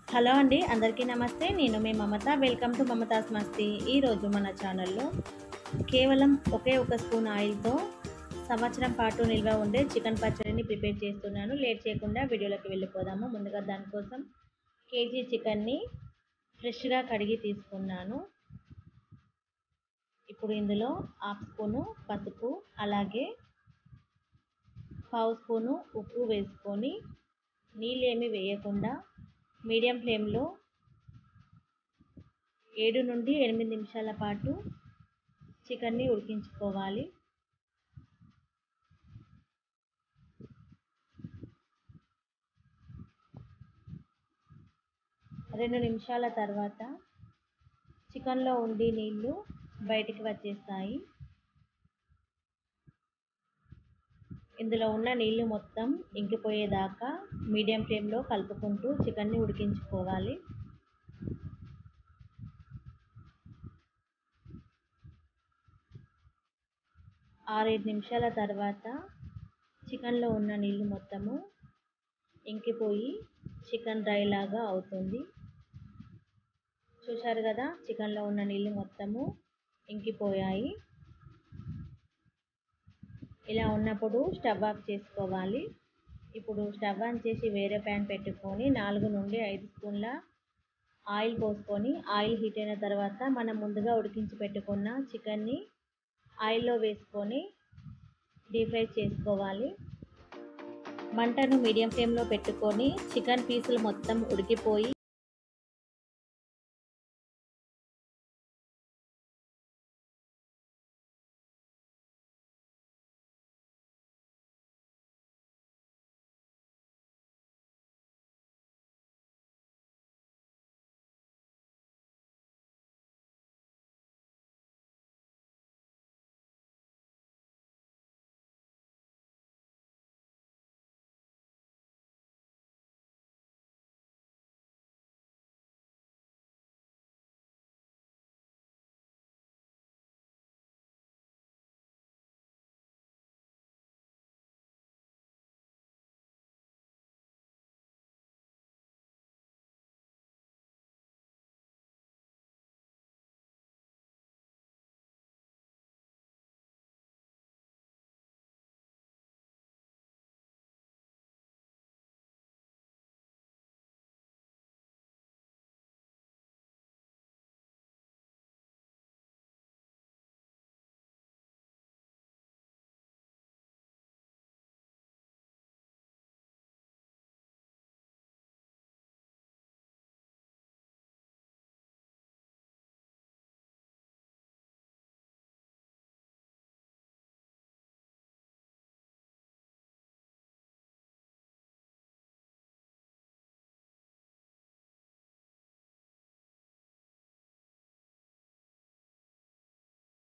hello అండి అందరికీ నమస్తే నేను మీ మమత వెల్కమ్ టు మమతాస్ మస్తి ఈరోజు మన ఛానల్లో కేవలం ఒకే ఒక స్పూన్ ఆయిల్తో సంవత్సరం పాటు నిల్వ ఉండే చికెన్ పచ్చడిని ప్రిపేర్ చేస్తున్నాను లేట్ చేయకుండా వీడియోలోకి వెళ్ళిపోదాము ముందుగా దానికోసం కేజీ చికెన్ని ఫ్రెష్గా కడిగి తీసుకున్నాను ఇప్పుడు ఇందులో హాఫ్ స్పూను పసుపు అలాగే పావు స్పూను ఉప్పు వేసుకొని నీళ్ళేమి వేయకుండా మీడియం ఫ్లేమ్లో ఏడు నుండి ఎనిమిది నిమిషాల పాటు చికెన్ని ఉడికించుకోవాలి రెండు నిమిషాల తర్వాత చికెన్లో ఉండి నీళ్ళు బయటికి వచ్చేస్తాయి ఇందులో ఉన్న నీళ్ళు మొత్తం ఇంకిపోయేదాకా మీడియం ఫ్లేమ్లో కలుపుకుంటూ చికెన్ని ఉడికించుకోవాలి ఆరేడు నిమిషాల తర్వాత చికెన్లో ఉన్న నీళ్ళు మొత్తము ఇంకిపోయి చికెన్ డ్రై లాగా అవుతుంది చూశారు కదా చికెన్లో ఉన్న నీళ్ళు మొత్తము ఇంకిపోయాయి ఇలా ఉన్నప్పుడు స్టవ్ ఆఫ్ చేసుకోవాలి ఇప్పుడు స్టవ్ ఆన్ చేసి వేరే ప్యాన్ పెట్టుకొని నాలుగు నుండి ఐదు స్పూన్ల ఆయిల్ పోసుకొని ఆయిల్ హీట్ అయిన తర్వాత మనం ముందుగా ఉడికించి పెట్టుకున్న చికెన్ని ఆయిల్లో వేసుకొని డీప్ ఫ్రై చేసుకోవాలి మంటను మీడియం ఫ్లేమ్లో పెట్టుకొని చికెన్ పీసులు మొత్తం ఉడికిపోయి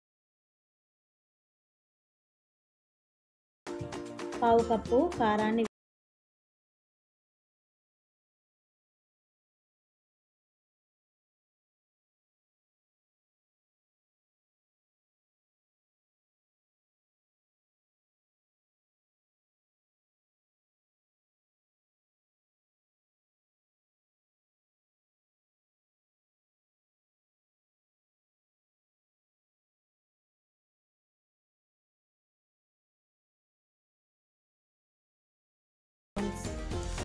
పావు కప్పు కారాన్ని